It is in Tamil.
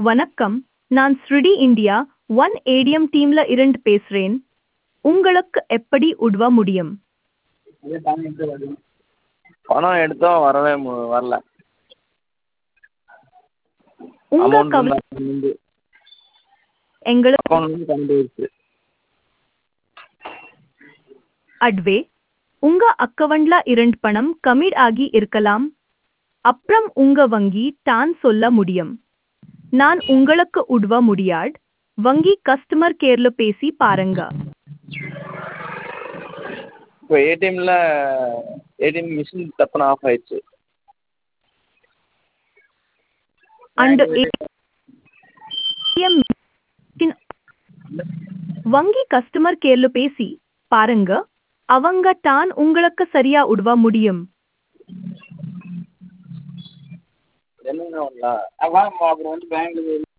வணக்கம் நான் ஸ்ருடி இந்தியா ஒன் ஏடிஎம் டீம்ல இருந்து பேசுறேன் உங்களுக்கு எப்படி உதவ முடியும் பணம் எடுத்தோம் வரவே மு- வரல உங்க அமௌண்ட் கவலை வந்து எங்களுக்கு அக்கௌண்ட்லேருந்து கரண்ட் போயிடுச்சு அட்வே உங்க அக்கவுண்ட்ல இருந்து பணம் கமிட் ஆகி இருக்கலாம் அப்புறம் உங்க வங்கி தான் சொல்ல முடியும் நான் உங்களுக்கு உதவ முடியாது வங்கி கஸ்டமர் கேர்ல பேசி பாருங்க இப்போ ஏடிஎம்மில் ஏடிஎம் மிஷின் டப்புன்னு ஆஃப் ஆயிடுச்சு அண்ட் ஏடிஎம் வங்கி கஸ்டமர் கேர்ல பேசி பாருங்க அவங்க தான் உங்களுக்கு சரியா உதவ முடியும் என்னங்க பண்ணலாம் அப்புறம் வந்து பேங்க்கு